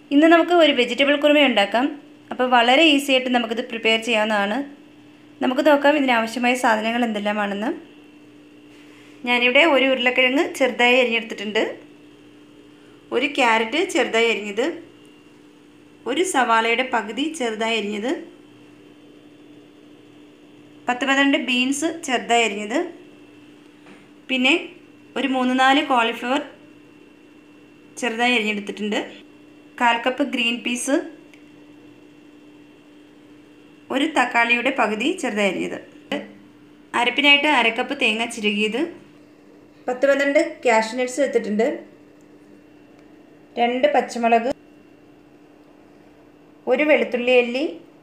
ഇന്ന് നമുക്ക് ഒരു വെജിറ്റബിൾ കുറുമ ഉണ്ടാക്കാം അപ്പോൾ വളരെ ഈസി ആയിട്ട് നമുക്കിത് പ്രിപ്പയർ ചെയ്യാവുന്നതാണ് നമുക്ക് നോക്കാം ഇതിനാവശ്യമായ സാധനങ്ങൾ എന്തെല്ലാമാണെന്ന് ഞാനിവിടെ ഒരു ഉരുളക്കിഴങ്ങ് ചെറുതായി അരിഞ്ഞെടുത്തിട്ടുണ്ട് ഒരു ക്യാരറ്റ് ചെറുതായി അരിഞ്ഞത് ഒരു സവാളയുടെ പകുതി ചെറുതായി അരിഞ്ഞത് പത്ത് പന്ത്രണ്ട് ബീൻസ് ചെറുതായി അരിഞ്ഞത് പിന്നെ ഒരു മൂന്ന് നാല് കോളിഫ്ലവർ ചെറുതായി അരിഞ്ഞെടുത്തിട്ടുണ്ട് കാൽ കപ്പ് ഗ്രീൻ പീസ് ഒരു തക്കാളിയുടെ പകുതി ചെറുതായി അരിഞ്ഞത് അരപ്പിനായിട്ട് അരക്കപ്പ് തേങ്ങ ചിരുകിയത് പത്ത് പന്ത്രണ്ട് ക്യാഷ് നട്ട്സ് എടുത്തിട്ടുണ്ട് രണ്ട് പച്ചമുളക് ഒരു വെളുത്തുള്ളി അല്ലി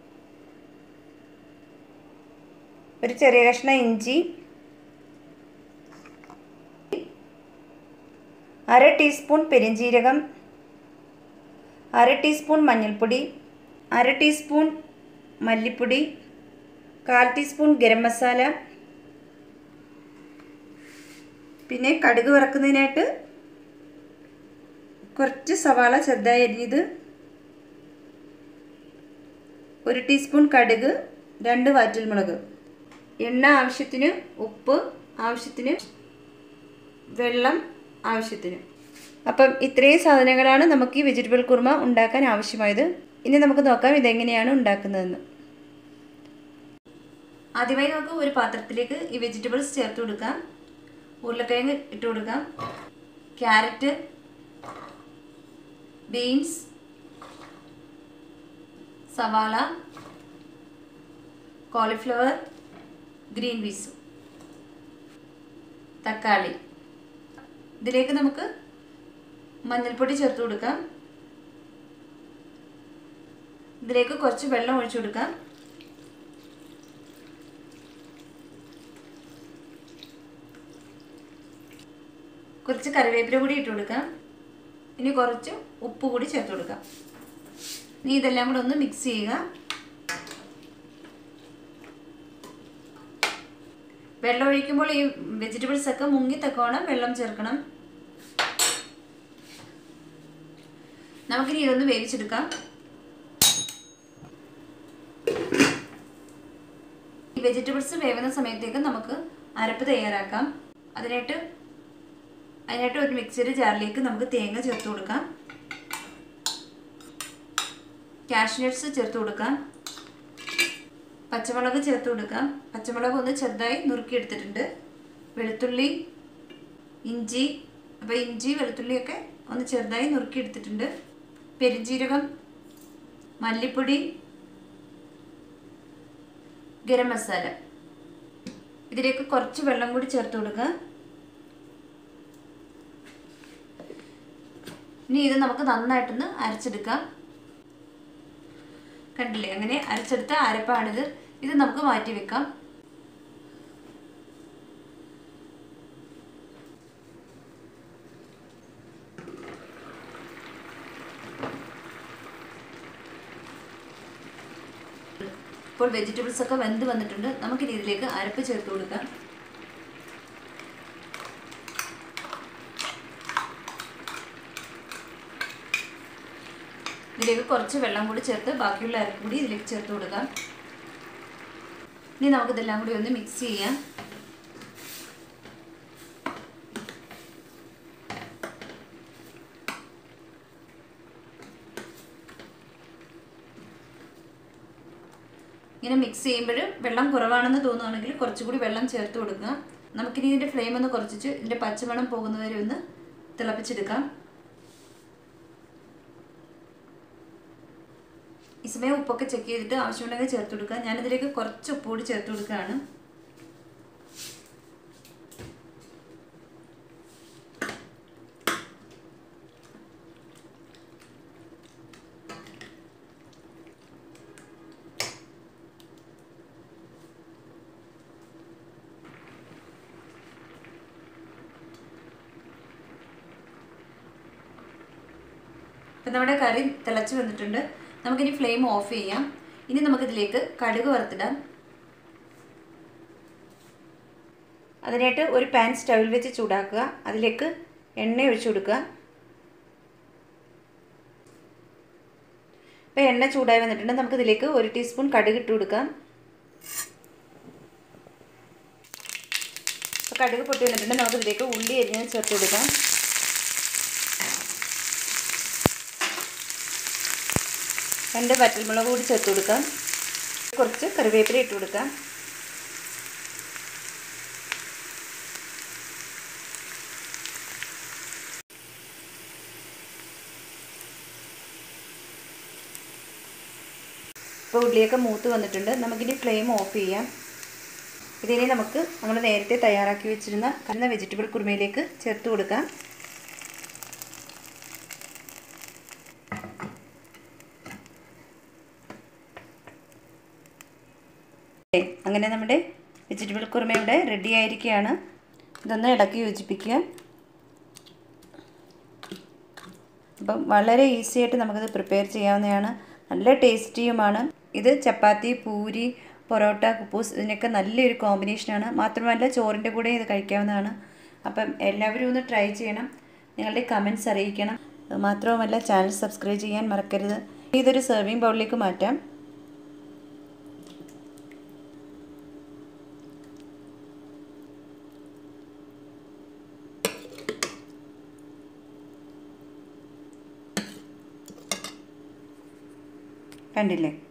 ഒരു ചെറിയ കഷ്ണം ഇഞ്ചി അര ടീസ്പൂൺ പെരിഞ്ജീരകം അര ടീസ്പൂൺ മഞ്ഞൾപ്പൊടി അര ടീസ്പൂൺ മല്ലിപ്പൊടി കാൽ ടീസ്പൂൺ ഗരം മസാല പിന്നെ കടുക് വറക്കുന്നതിനായിട്ട് കുറച്ച് സവാള ചെറുതായി അരിഞ്ഞത് ഒരു ടീസ്പൂൺ കടുക് രണ്ട് വാറ്റൽമുളക് എണ്ണ ആവശ്യത്തിന് ഉപ്പ് ആവശ്യത്തിന് വെള്ളം ആവശ്യത്തിന് അപ്പം ഇത്രയും സാധനങ്ങളാണ് നമുക്ക് ഈ വെജിറ്റബിൾ കുറുമ ഉണ്ടാക്കാൻ ആവശ്യമായത് ഇനി നമുക്ക് നോക്കാം ഇതെങ്ങനെയാണ് ഉണ്ടാക്കുന്നതെന്ന് ആദ്യമായി നമുക്ക് ഒരു പാത്രത്തിലേക്ക് ഈ വെജിറ്റബിൾസ് ചേർത്ത് കൊടുക്കാം ഉരുളക്കിഴങ്ങ് ഇട്ട് കൊടുക്കാം ക്യാരറ്റ് ബീൻസ് സവാള കോളിഫ്ലവർ ഗ്രീൻ പീസ് തക്കാളി ഇതിലേക്ക് നമുക്ക് മഞ്ഞൾപ്പൊടി ചേർത്ത് കൊടുക്കാം ഇതിലേക്ക് കുറച്ച് വെള്ളം ഒഴിച്ചു കൊടുക്കാം കുറച്ച് കറിവേപ്പില കൂടി ഇട്ട് കൊടുക്കാം ഇനി കുറച്ച് ഉപ്പ് കൂടി ചേർത്ത് കൊടുക്കാം ഇനി ഇതെല്ലാം കൂടെ ഒന്ന് മിക്സ് ചെയ്യുക വെള്ളം ഒഴിക്കുമ്പോൾ ഈ വെജിറ്റബിൾസ് ഒക്കെ മുങ്ങി തക്കോണം വെള്ളം ചേർക്കണം നമുക്കിനി ഇതൊന്ന് വേവിച്ചെടുക്കാം ഈ വെജിറ്റബിൾസ് വേവുന്ന സമയത്തേക്ക് നമുക്ക് അരപ്പ് തയ്യാറാക്കാം അതിനായിട്ട് അതിനായിട്ട് ഒരു മിക്സിയുടെ ജാറിലേക്ക് നമുക്ക് തേങ്ങ ചേർത്ത് കൊടുക്കാം കാഷ്നട്ട്സ് ചേർത്ത് കൊടുക്കാം പച്ചമുളക് ചേർത്ത് കൊടുക്കാം പച്ചമുളക് ഒന്ന് ചെറുതായി നുറുക്കിയെടുത്തിട്ടുണ്ട് വെളുത്തുള്ളി ഇഞ്ചി അപ്പോൾ ഇഞ്ചി വെളുത്തുള്ളിയൊക്കെ ഒന്ന് ചെറുതായി നുറുക്കിയെടുത്തിട്ടുണ്ട് പെരിഞ്ജീരകം മല്ലിപ്പൊടി ഗരം മസാല ഇതിലേക്ക് കുറച്ച് വെള്ളം കൂടി ചേർത്ത് കൊടുക്കുക ഇനി ഇത് നമുക്ക് നന്നായിട്ടൊന്ന് അരച്ചെടുക്കാം കണ്ടില്ലേ അങ്ങനെ അരച്ചെടുത്ത അരപ്പാണിത് ഇത് നമുക്ക് മാറ്റി വെക്കാം ഇപ്പോൾ വെജിറ്റബിൾസ് ഒക്കെ വെന്ത് വന്നിട്ടുണ്ട് നമുക്കിനി ഇതിലേക്ക് അരപ്പ് ചേർത്ത് കൊടുക്കാം ഇതിലേക്ക് കുറച്ച് വെള്ളം കൂടി ചേർത്ത് ബാക്കിയുള്ള അരപ്പ് കൂടി ഇതിലേക്ക് ചേർത്ത് കൊടുക്കാം ഇനി നമുക്കിതെല്ലാം കൂടി ഒന്ന് മിക്സ് ചെയ്യാം ഇങ്ങനെ മിക്സ് ചെയ്യുമ്പോൾ വെള്ളം കുറവാണെന്ന് തോന്നുകയാണെങ്കിൽ കുറച്ചുകൂടി വെള്ളം ചേർത്ത് കൊടുക്കുക നമുക്കിനി ഇതിൻ്റെ ഫ്ലെയിം ഒന്ന് കുറച്ചിട്ട് ഇതിൻ്റെ പച്ചമണം പോകുന്നവരെ ഒന്ന് തിളപ്പിച്ചെടുക്കാം ഈ സമയം ഉപ്പൊക്കെ ചെക്ക് ചെയ്തിട്ട് ആവശ്യമുണ്ടെങ്കിൽ ചേർത്ത് കൊടുക്കുക ഞാനിതിലേക്ക് കുറച്ച് ഉപ്പ് കൂടി ചേർത്ത് കൊടുക്കുകയാണ് ഇപ്പം നമ്മുടെ കറി തിളച്ച് വന്നിട്ടുണ്ട് നമുക്കിനി ഫ്ലെയിം ഓഫ് ചെയ്യാം ഇനി നമുക്കിതിലേക്ക് കടുക് വറുത്തിടാം അതിനായിട്ട് ഒരു പാൻ സ്റ്റൗവിൽ വെച്ച് ചൂടാക്കുക അതിലേക്ക് എണ്ണ ഒഴിച്ചു കൊടുക്കുക അപ്പോൾ എണ്ണ ചൂടായി വന്നിട്ടുണ്ട് നമുക്കിതിലേക്ക് ഒരു ടീസ്പൂൺ കടുക് ഇട്ട് കൊടുക്കാം അപ്പോൾ കടുക് പൊട്ടി വന്നിട്ടുണ്ട് നമുക്കിതിലേക്ക് ഉള്ളി അരിഞ്ഞ് ചേർത്ത് കൊടുക്കാം രണ്ട് വറ്റൽമുളക് കൂടി ചേർത്ത് കൊടുക്കാം കുറച്ച് കറിവേപ്പില ഇട്ട് കൊടുക്കാം ഇപ്പോൾ ഉള്ളിയൊക്കെ മൂത്ത് വന്നിട്ടുണ്ട് നമുക്കിനി ഫ്ലെയിം ഓഫ് ചെയ്യാം ഇതിനെ നമുക്ക് നമ്മൾ നേരത്തെ തയ്യാറാക്കി വെച്ചിരുന്ന കന്ന വെജിറ്റബിൾ കുറുമയിലേക്ക് ചേർത്ത് കൊടുക്കാം അങ്ങനെ നമ്മുടെ വെജിറ്റബിൾ കുറുമ ഇവിടെ റെഡി ആയിരിക്കുകയാണ് ഇതൊന്ന് ഇടക്കി യോജിപ്പിക്കുക അപ്പം വളരെ ഈസി ആയിട്ട് നമുക്കിത് പ്രിപ്പയർ ചെയ്യാവുന്നതാണ് നല്ല ടേസ്റ്റിയുമാണ് ഇത് ചപ്പാത്തി പൂരി പൊറോട്ട കുപ്പൂസ് ഇതിനൊക്കെ നല്ലൊരു കോമ്പിനേഷനാണ് മാത്രമല്ല ചോറിൻ്റെ കൂടെ ഇത് കഴിക്കാവുന്നതാണ് അപ്പം എല്ലാവരും ഒന്ന് ട്രൈ ചെയ്യണം നിങ്ങളുടെ കമൻറ്റ്സ് അറിയിക്കണം മാത്രവുമല്ല ചാനൽ സബ്സ്ക്രൈബ് ചെയ്യാൻ മറക്കരുത് ഇതൊരു സെർവിങ് ബൗളിലേക്ക് മാറ്റാം കണ്ടില്ലേ